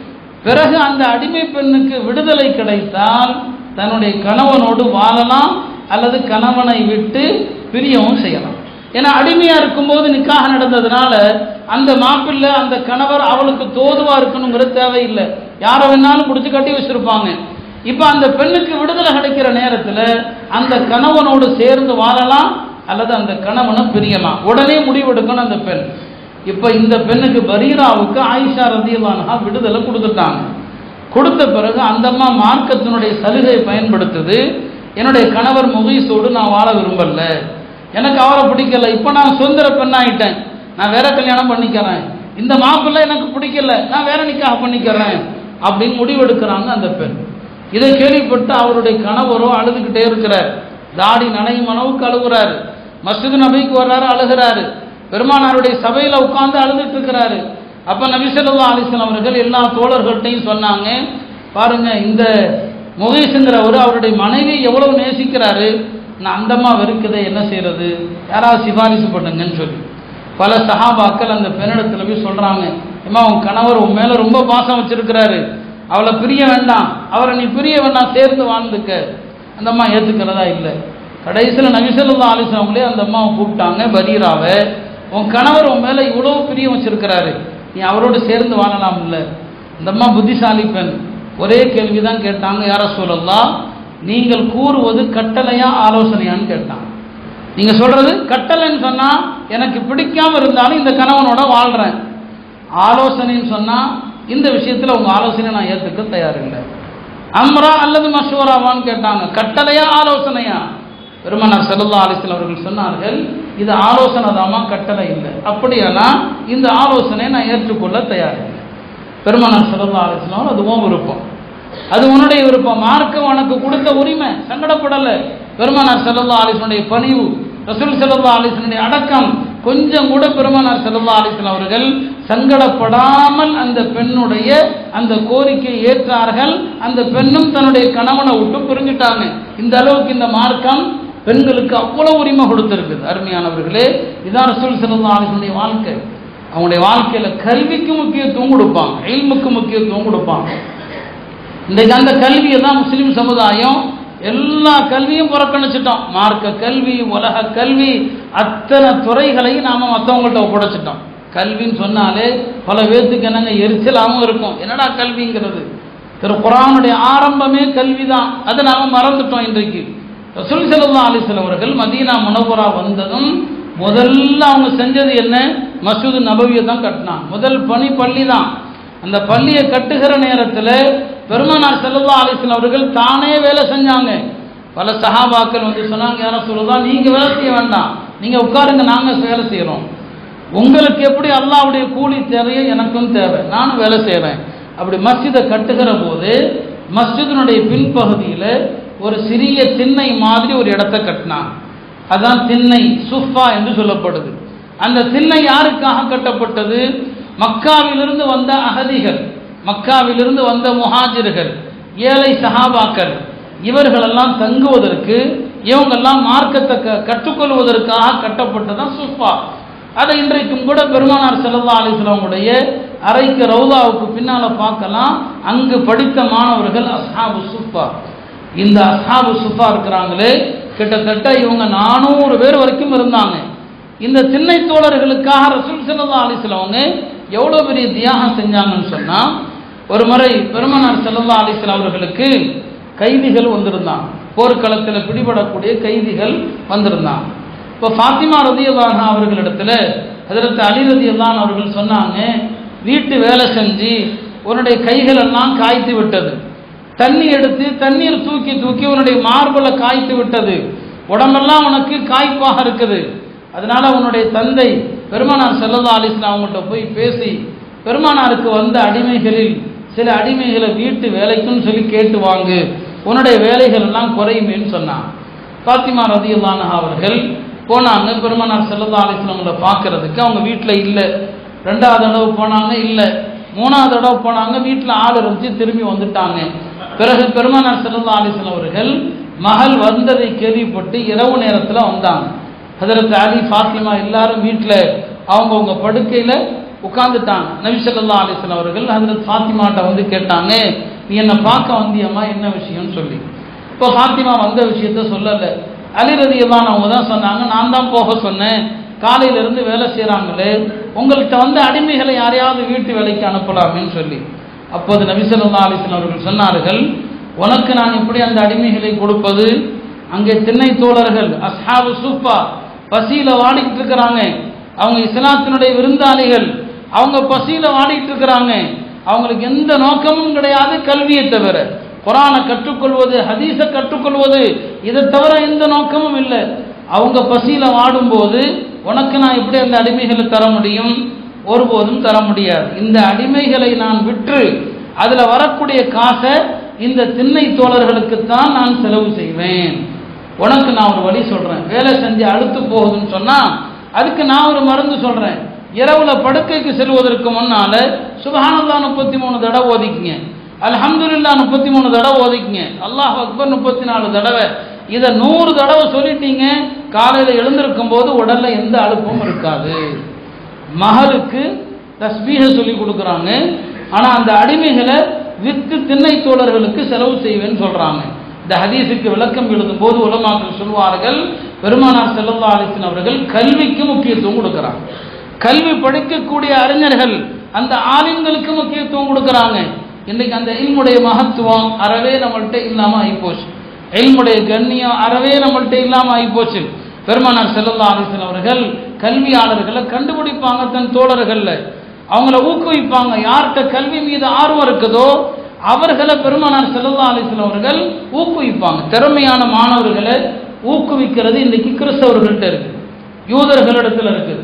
பிறகு அந்த அடிமை பெண்ணுக்கு விடுதலை கிடைத்தால் தன்னுடைய கணவனோடு வாழலாம் அல்லது கணவனை விட்டு பிரியவும் செய்யலாம் ஏன்னா அடிமையா இருக்கும்போது நிக்காக நடந்ததுனால அந்த மாப்பிள்ளை அந்த கணவர் அவளுக்கு தோதுவா இருக்கணுங்கிற தேவையில்லை யாரை வேணாலும் பிடிச்சி கட்டி வச்சிருப்பாங்க இப்ப அந்த பெண்ணுக்கு விடுதலை கிடைக்கிற நேரத்துல அந்த கணவனோடு சேர்ந்து வாழலாம் அல்லது அந்த கணவனை பிரியலாம் உடனே முடிவெடுக்கணும் அந்த பெண் இப்ப இந்த பெண்ணுக்கு பரீராவுக்கு ஆயிஷா ரதியல்லான்ஹா விடுதலை கொடுத்துட்டாங்க கொடுத்த பிறகு அந்த அம்மா மார்க்கத்தினுடைய சலுகையை பயன்படுத்துது என்னுடைய கணவர் முகீஸோடு நான் வாழ விரும்பல எனக்கு அவரை பிடிக்கல இப்போ நான் சுதந்திர பெண்ணாயிட்டேன் நான் வேற கல்யாணம் பண்ணிக்கிறேன் இந்த மாப்பிள்ளை எனக்கு பிடிக்கல நான் வேற நிக்காக பண்ணிக்கிறேன் அப்படின்னு முடிவெடுக்கிறாங்க அந்த பெண் இதை கேள்விப்பட்டு அவருடைய கணவரோ அழுதுகிட்டே இருக்கிறார் தாடி நனையும் அளவுக்கு அழுகுறாரு மஸ்ஜித் நபிக்கு வர்றாரு அழுகிறாரு பெருமானாருடைய சபையில உட்கார்ந்து அழுதுட்டு இருக்கிறாரு அப்ப நபி ஸல்லல்லாஹு அலைஹி வஸல்லம் அவர்கள் எல்லா தோழர்கள்ட்டையும் சொன்னாங்க பாருங்க இந்த முகேஷுங்கிறவர் அவருடைய மனைவி எவ்வளவு நேசிக்கிறாரு நான் அந்தம்மா வெறுக்குதே என்ன செய்யறது யாராவது சிபாரிசு பண்ணுங்கன்னு சொல்லி பல சஹாபாக்கள் அந்த பெண்ணிடத்துல போய் சொல்றாங்க ஏமா உன் கணவர் உன் மேல ரொம்ப பாசம் வச்சிருக்கிறாரு அவளை பிரிய வேண்டாம் அவரை நீ பிரிய வேண்டாம் சேர்ந்து வாழ்ந்துக்க அந்த அம்மா ஏத்துக்கிறதா இல்லை கடைசியில் நபிசல்லா அலிஸ்லாம் அவங்களே அந்த அம்மாவை கூப்பிட்டாங்க பரீராவை உன் கணவர் உன் மேல இவ்வளவு பிரியம் வச்சிருக்கிறாரு நீ அவரோடு சேர்ந்து வாழலாம் இல்லை இந்த அம்மா புத்திசாலி பெண் ஒரே கேள்விதான் கேட்டாங்க யார சொல்லலாம் நீங்கள் கூறுவது கட்டளையா ஆலோசனையான்னு கேட்டாங்க நீங்க சொல்றது கட்டளைன்னு சொன்னா எனக்கு பிடிக்காம இருந்தாலும் இந்த கணவனோட வாழ்றேன் ஆலோசனைன்னு சொன்னா இந்த விஷயத்துல உங்க ஆலோசனை நான் ஏத்துக்க தயாரில்லை அம்ரா அல்லது மஷூராவான்னு கேட்டாங்க கட்டளையா ஆலோசனையா பெருமனார் செல்லல்லா அலிஸ்லாம் அவர்கள் சொன்னார்கள் இது ஆலோசனை தாமா கட்டளை இல்லை அப்படியானா இந்த ஆலோசனையை நான் ஏற்றுக்கொள்ள தயாரில்லை பெருமனார் செல்லல்லா அலிஸ்லாம் அது உன் விருப்பம் அது உன்னுடைய விருப்பம் மார்க்கம் உனக்கு கொடுத்த உரிமை சங்கடப்படலை பெருமனார் செல்லல்லா அலிஸ்வனுடைய பணிவு ரசூல் செல்லல்லா அலிஸ்வனுடைய அடக்கம் கொஞ்சம் கூட பெருமனார் செல்லல்லா அலிஸ்லாம் அவர்கள் சங்கடப்படாமல் அந்த பெண்ணுடைய அந்த கோரிக்கையை ஏற்றார்கள் அந்த பெண்ணும் தன்னுடைய கணவனை விட்டு பிரிஞ்சுட்டாங்க இந்த அளவுக்கு இந்த மார்க்கம் பெண்களுக்கு அவ்வளவு உரிமை கொடுத்திருக்குது அருமையானவர்களே இதான் ரசூல் செல்லல்லா அலிஸ்வனுடைய வாழ்க்கை அவங்களுடைய வாழ்க்கையில கல்விக்கு முக்கியத்துவம் கொடுப்பாங்க இல்முக்கு முக்கியத்துவம் கொடுப்பாங்க இன்றைக்கு அந்த கல்வியை தான் முஸ்லீம் சமுதாயம் எல்லா கல்வியும் புறக்கணிச்சிட்டோம் மார்க்க கல்வி உலக கல்வி அத்தனை துறைகளையும் நாம மற்றவங்கள்ட்ட ஒப்படைச்சிட்டோம் கல்வின்னு சொன்னாலே பல பேர்த்துக்கு என்னங்க எரிச்சலாகவும் இருக்கும் என்னடா கல்விங்கிறது திரு குரானுடைய ஆரம்பமே கல்வி தான் அதை நாம மறந்துட்டோம் இன்றைக்கு ரசூல் சல்லா அலிஸ்லாம் அவர்கள் மதீனா முனவரா வந்ததும் முதல்ல அவங்க செஞ்சது என்ன மசூது நபவியை தான் கட்டினாங்க முதல் பணி பள்ளி தான் அந்த பள்ளியை கட்டுகிற நேரத்தில் பெருமனார் செல்லல்லா அலிஸ்லாம் அவர்கள் தானே வேலை செஞ்சாங்க பல சஹாபாக்கள் வந்து சொன்னாங்க யாரும் சொல்லுதான் நீங்க வேலை செய்ய வேண்டாம் நீங்க உட்காருங்க நாங்க வேலை செய்யறோம் உங்களுக்கு எப்படி அல்லாவுடைய கூலி தேவையோ எனக்கும் தேவை நானும் வேலை செய்கிறேன் அப்படி மஸ்ஜிதை கட்டுகிற போது மஸ்ஜிதினுடைய பின்பகுதியில் ஒரு சிறிய திண்ணை மாதிரி ஒரு இடத்த கட்டினாங்க அதான் திண்ணை சுஃபா என்று சொல்லப்படுது அந்த திண்ணை யாருக்காக கட்டப்பட்டது மக்காவிலிருந்து வந்த அகதிகள் மக்காவிலிருந்து வந்த முஹாஜிர்கள் ஏழை சஹாபாக்கள் இவர்களெல்லாம் தங்குவதற்கு இவங்கெல்லாம் மார்க்கத்தை க கற்றுக்கொள்வதற்காக கட்டப்பட்டதான் சுஃபா அதை இன்றைக்கும் கூட பெருமானார் செல்லல்லா அலிஸ்லாமுடைய அறைக்கு ரவுதாவுக்கு பின்னால பார்க்கலாம் அங்கு படித்த மாணவர்கள் அஸ்ஹாபு சுஃபா இந்த அஸ்ஹாபு சுஃபா இருக்கிறாங்களே கிட்டத்தட்ட இவங்க நானூறு பேர் வரைக்கும் இருந்தாங்க இந்த திண்ணை தோழர்களுக்காக ரசூல் செல்லல்லா அலிஸ்லவங்க எவ்வளோ பெரிய தியாகம் செஞ்சாங்கன்னு சொன்னால் ஒரு முறை பெருமனார் செல்லல்லா அலிஸ்லாம் அவர்களுக்கு கைதிகள் வந்திருந்தாங்க போர்க்களத்தில் பிடிபடக்கூடிய கைதிகள் வந்திருந்தாங்க இப்போ ஃபாத்திமா ரதி அல்லாஹா அவர்களிடத்துல ஹதரத் அலி ரதி அல்லான் அவர்கள் சொன்னாங்க வீட்டு வேலை செஞ்சு உன்னுடைய கைகள் எல்லாம் காய்த்து விட்டது தண்ணி எடுத்து தண்ணீர் தூக்கி தூக்கி உன்னுடைய மார்பல காய்த்து விட்டது உடம்பெல்லாம் உனக்கு காய்ப்பாக இருக்குது அதனால உன்னுடைய தந்தை பெருமானார் செல்லல்லா அலிஸ்லாம் அவங்கள்ட்ட போய் பேசி பெருமானாருக்கு வந்த அடிமைகளில் சில அடிமைகளை வீட்டு வேலைக்குன்னு சொல்லி கேட்டு வாங்கு உன்னுடைய வேலைகள் எல்லாம் குறையுமேன்னு சொன்னான் பாத்திமா ரதியுல்லான அவர்கள் போனாங்க பெருமானார் செல்லல்லா அலிஸ்லாமங்களை பார்க்கறதுக்கு அவங்க வீட்டில் இல்லை ரெண்டாவது தடவை போனாங்க இல்லை மூணாவது தடவை போனாங்க வீட்டில் ஆள் இருந்துச்சு திரும்பி வந்துட்டாங்க பிறகு பெருமானார் செல்லல்லா அலிஸ்லாம் அவர்கள் மகள் வந்ததை கேள்விப்பட்டு இரவு நேரத்தில் வந்தாங்க ஹதரத் அலி ஃபாத்திமா எல்லாரும் வீட்டில் அவங்கவுங்க படுக்கையில் உட்காந்துட்டாங்க நபி ஸல்லல்லாஹு அலைஹி வஸல்லம் அவர்கள் ஹதரத் ஃபாத்திமாட்ட வந்து கேட்டாங்க நீ என்னை பார்க்க வந்தியம்மா என்ன விஷயம்னு சொல்லி இப்போ ஃபாத்திமா வந்த விஷயத்த சொல்லலை அலி ரதியல்லான் அவங்க தான் சொன்னாங்க நான் தான் போக சொன்னேன் காலையில இருந்து வேலை செய்கிறாங்களே உங்கள்கிட்ட வந்து அடிமைகளை யாரையாவது வீட்டு வேலைக்கு அனுப்பலாமேன்னு சொல்லி அப்போது நபி ஸல்லல்லாஹு அலைஹி வஸல்லம் அவர்கள் சொன்னார்கள் உனக்கு நான் எப்படி அந்த அடிமைகளை கொடுப்பது அங்கே திண்ணை தோழர்கள் அஸ்ஹாபு சூப்பா பசியில வாடிக்கிட்டு இருக்கிறாங்க அவங்க இஸ்லாத்தினுடைய விருந்தாளிகள் அவங்க பசியில வாடிக்கிட்டு இருக்கிறாங்க அவங்களுக்கு எந்த நோக்கமும் கிடையாது கல்வியை தவிர குரானை கற்றுக்கொள்வது ஹதீஸை கற்றுக்கொள்வது இதை தவிர எந்த நோக்கமும் இல்லை அவங்க பசியில வாடும்போது உனக்கு நான் எப்படி அந்த அடிமைகளை தர முடியும் ஒருபோதும் தர முடியாது இந்த அடிமைகளை நான் விற்று அதுல வரக்கூடிய காசை இந்த திண்ணை தோழர்களுக்குத்தான் நான் செலவு செய்வேன் உனக்கு நான் ஒரு வழி சொல்றேன் வேலை செஞ்சு அழுத்து போகுதுன்னு சொன்னா அதுக்கு நான் ஒரு மருந்து சொல்றேன் இரவுல படுக்கைக்கு செல்வதற்கு முன்னால சுபஹானல்லா முப்பத்தி மூணு தடவை ஓதிக்குங்க அல்ஹம்துலில்லா முப்பத்தி மூணு தடவை ஓதிக்குங்க அல்லாஹ் அக்பர் முப்பத்தி நாலு தடவை இதை நூறு தடவை சொல்லிட்டீங்க காலையில் எழுந்திருக்கும் போது உடல்ல எந்த அழுப்பும் இருக்காது மகளுக்கு தஸ்பீக சொல்லி கொடுக்குறாங்க ஆனா அந்த அடிமைகளை வித்து திண்ணை தோழர்களுக்கு செலவு செய்வேன்னு சொல்றாங்க இந்த ஹதீஸுக்கு விளக்கம் எழுதும் போது உலமாக்கள் சொல்வார்கள் பெருமானார் செல்லல்லா அலிசன் அவர்கள் கல்விக்கு முக்கியத்துவம் கொடுக்குறாங்க கல்வி படிக்கக்கூடிய அறிஞர்கள் அந்த ஆலிம்களுக்கு முக்கியத்துவம் கொடுக்குறாங்க இன்னைக்கு அந்த இல்முடைய மகத்துவம் அறவே நம்மள்கிட்ட இல்லாம ஆகிப்போச்சு இல்முடைய கண்ணியம் அறவே நம்மள்கிட்ட இல்லாம ஆகிப்போச்சு பெருமானார் செல்லல்லா அலிசன் அவர்கள் கல்வியாளர்களை கண்டுபிடிப்பாங்க தன் தோழர்கள்ல அவங்கள ஊக்குவிப்பாங்க யார்கிட்ட கல்வி மீது ஆர்வம் இருக்குதோ அவர்களை பெருமானார் செல்லல்லா அலிஸ்லாம் அவர்கள் ஊக்குவிப்பாங்க திறமையான மாணவர்களை ஊக்குவிக்கிறது இன்னைக்கு கிறிஸ்தவர்கள்ட்ட இருக்குது யூதர்களிடத்துல இருக்குது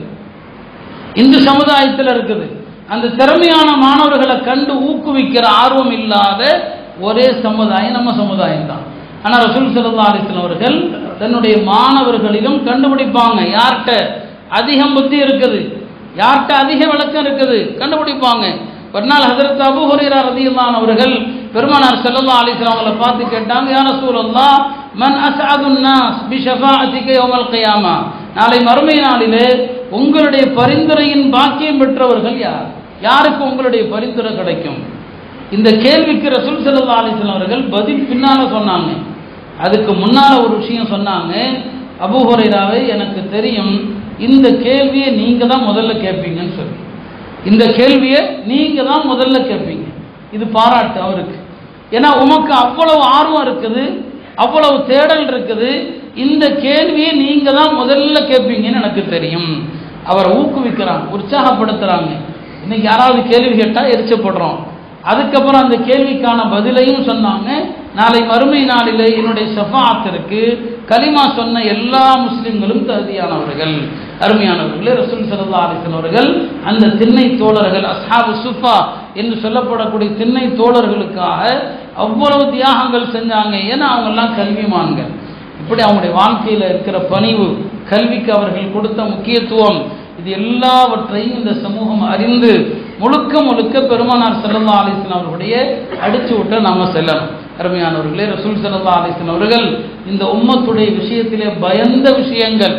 இந்து சமுதாயத்தில் இருக்குது அந்த திறமையான மாணவர்களை கண்டு ஊக்குவிக்கிற ஆர்வம் இல்லாத ஒரே சமுதாயம் நம்ம சமுதாயம் தான் ஆனால் ரசூல் சல்லா அலிஸ்லாம் அவர்கள் தன்னுடைய மாணவர்களிலும் கண்டுபிடிப்பாங்க யார்கிட்ட அதிகம் புத்தி இருக்குது யார்கிட்ட அதிக விளக்கம் இருக்குது கண்டுபிடிப்பாங்க ஒரு நாள் ஹசரத் அபு ஹுரைரா ரதியல்லான் அவர்கள் பெருமானார் ஸல்லல்லாஹு அலைஹி வஸல்லம் அவங்களை பார்த்து கேட்டாங்க யா ரசூலல்லாஹ் மன் அஸ்அதுன் நாஸ் பி ஷஃபாஅத்திக யௌமல் கியாமா நாளை மறுமை நாளிலே உங்களுடைய பரிந்துரையின் பாக்கியம் பெற்றவர்கள் யார் யாருக்கு உங்களுடைய பரிந்துரை கிடைக்கும் இந்த கேள்விக்கு ரசூல் ஸல்லல்லாஹு அலைஹி வஸல்லம் அவர்கள் பதில் பின்னால சொன்னாங்க அதுக்கு முன்னால ஒரு விஷயம் சொன்னாங்க அபூ ஹுரைராவே எனக்கு தெரியும் இந்த கேள்வியை நீங்க தான் முதல்ல கேட்பீங்கன்னு சொல்லி இந்த கேள்வியை நீங்க தான் முதல்ல கேட்பீங்க இது பாராட்டு அவருக்கு ஏன்னா உமக்கு அவ்வளவு ஆர்வம் இருக்குது அவ்வளவு தேடல் இருக்குது இந்த கேள்வியை நீங்க தான் முதல்ல கேட்பீங்கன்னு எனக்கு தெரியும் அவரை ஊக்குவிக்கிறாங்க உற்சாகப்படுத்துறாங்க இன்னைக்கு யாராவது கேள்வி கேட்டால் எரிச்சப்படுறோம் அதுக்கப்புறம் அந்த கேள்விக்கான பதிலையும் சொன்னாங்க நாளை மறுமை நாளிலே என்னுடைய ஷஃபாத்திற்கு கலிமா சொன்ன எல்லா முஸ்லிம்களும் தகுதியானவர்கள் அருமையானவர்களே ரசூல் சல்லா அலிசன் அவர்கள் அந்த திண்ணை தோழர்கள் அஸ்ஹாபு சுஃபா என்று சொல்லப்படக்கூடிய திண்ணை தோழர்களுக்காக அவ்வளவு தியாகங்கள் செஞ்சாங்க ஏன்னா அவங்கெல்லாம் கல்விமான்கள் இப்படி அவங்களுடைய வாழ்க்கையில் இருக்கிற பணிவு கல்விக்கு அவர்கள் கொடுத்த முக்கியத்துவம் இது எல்லாவற்றையும் இந்த சமூகம் அறிந்து முழுக்க முழுக்க பெருமானார் செல்லல்லா அலிஸ்லாம் அவர்களுடைய அடிச்சு விட்ட நாம செல்லணும் அருமையானவர்களே ரசூல் செல்லல்லா அலிஸ்லாம் அவர்கள் இந்த உம்மத்துடைய விஷயத்திலே பயந்த விஷயங்கள்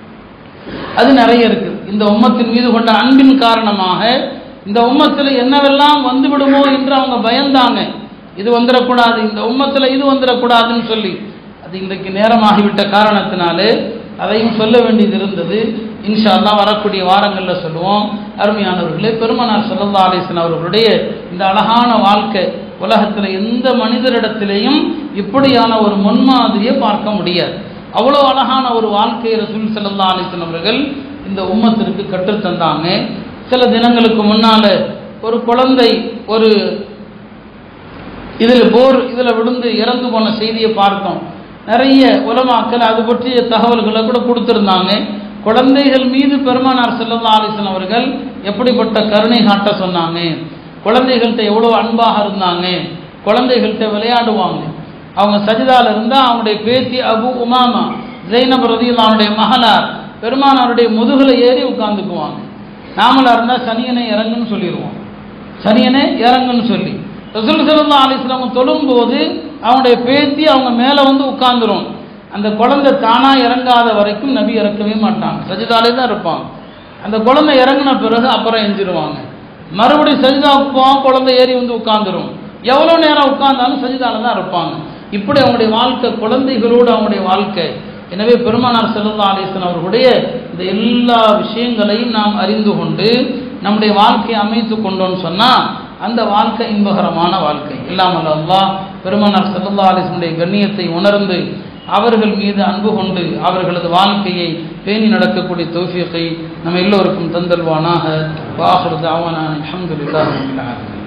அது நிறைய இருக்குது இந்த உம்மத்தின் மீது கொண்ட அன்பின் காரணமாக இந்த உம்மத்தில் என்னவெல்லாம் வந்து விடுமோ என்று அவங்க பயந்தாங்க இது வந்துடக்கூடாது இந்த உம்மத்தில் இது வந்துடக்கூடாதுன்னு சொல்லி அது இன்றைக்கு நேரமாகிவிட்ட காரணத்தினாலே அதையும் சொல்ல வேண்டியது இருந்தது இன்ஷா அல்லாஹ் வரக்கூடிய வாரங்களில் சொல்லுவோம் அருமையானவர்களே பெருமனார் சல்லல்லா அலிஸ்லாம் அவர்களுடைய இந்த அழகான வாழ்க்கை உலகத்தில் எந்த மனிதரிடத்திலேயும் இப்படியான ஒரு முன்மாதிரியை பார்க்க முடியாது அவ்வளோ அழகான ஒரு வாழ்க்கையை ரசூல் சல்லல்லா அலிஸ்லாம் அவர்கள் இந்த உம்மத்திற்கு கற்றுத்தந்தாங்க சில தினங்களுக்கு முன்னால ஒரு குழந்தை ஒரு இதில் போர் இதில் விழுந்து இறந்து போன செய்தியை பார்த்தோம் நிறைய உலமாக்கள் அது பற்றிய தகவல்களை கூட கொடுத்துருந்தாங்க குழந்தைகள் மீது பெருமானார் செல்லல்லா அலிஸ்லாம் அவர்கள் எப்படிப்பட்ட கருணை காட்ட சொன்னாங்க குழந்தைகள்கிட்ட எவ்வளோ அன்பாக இருந்தாங்க குழந்தைகள்கிட்ட விளையாடுவாங்க அவங்க சஜிதால இருந்தால் அவங்களுடைய பேத்தி அபு உமாமா ஜெய்னப் ரதியுல்லானுடைய மகனார் பெருமானாருடைய முதுகில் ஏறி உட்காந்துக்குவாங்க நாமளாக இருந்தால் சனியனை இறங்குன்னு சொல்லிடுவோம் சனியனே இறங்குன்னு சொல்லி ரசூல் சல்லா அலிஸ்லாம் தொழும்போது அவங்களுடைய பேத்தி அவங்க மேலே வந்து உட்கார்ந்துரும் அந்த குழந்தை தானாக இறங்காத வரைக்கும் நபி இறக்கவே மாட்டாங்க சஜிதாலே தான் இருப்பாங்க அந்த குழந்தை இறங்கின பிறகு அப்புறம் எஞ்சிருவாங்க மறுபடியும் சஜிதாவுக்கு போவான் குழந்தை ஏறி வந்து உட்கார்ந்துரும் எவ்வளோ நேரம் உட்கார்ந்தாலும் சஜிதால தான் இருப்பாங்க இப்படி அவங்களுடைய வாழ்க்கை குழந்தைகளோடு அவங்களுடைய வாழ்க்கை எனவே பெருமானார் செல்லல்லா அலிஸ்லாம் அவர்களுடைய இந்த எல்லா விஷயங்களையும் நாம் அறிந்து கொண்டு நம்முடைய வாழ்க்கையை அமைத்து கொண்டோம்னு சொன்னால் அந்த வாழ்க்கை இன்பகரமான வாழ்க்கை இல்லாமல் அல்லாஹ் பெருமானார் செல்லல்லா அலிஸ்லனுடைய கண்ணியத்தை உணர்ந்து அவர்கள் மீது அன்பு கொண்டு அவர்களது வாழ்க்கையை பேணி நடக்கக்கூடிய தௌஃபியத்தை நம்ம எல்லோருக்கும் தந்தல்வானாக வாஹர் தாவானான் அஹமதுல்லாஹ்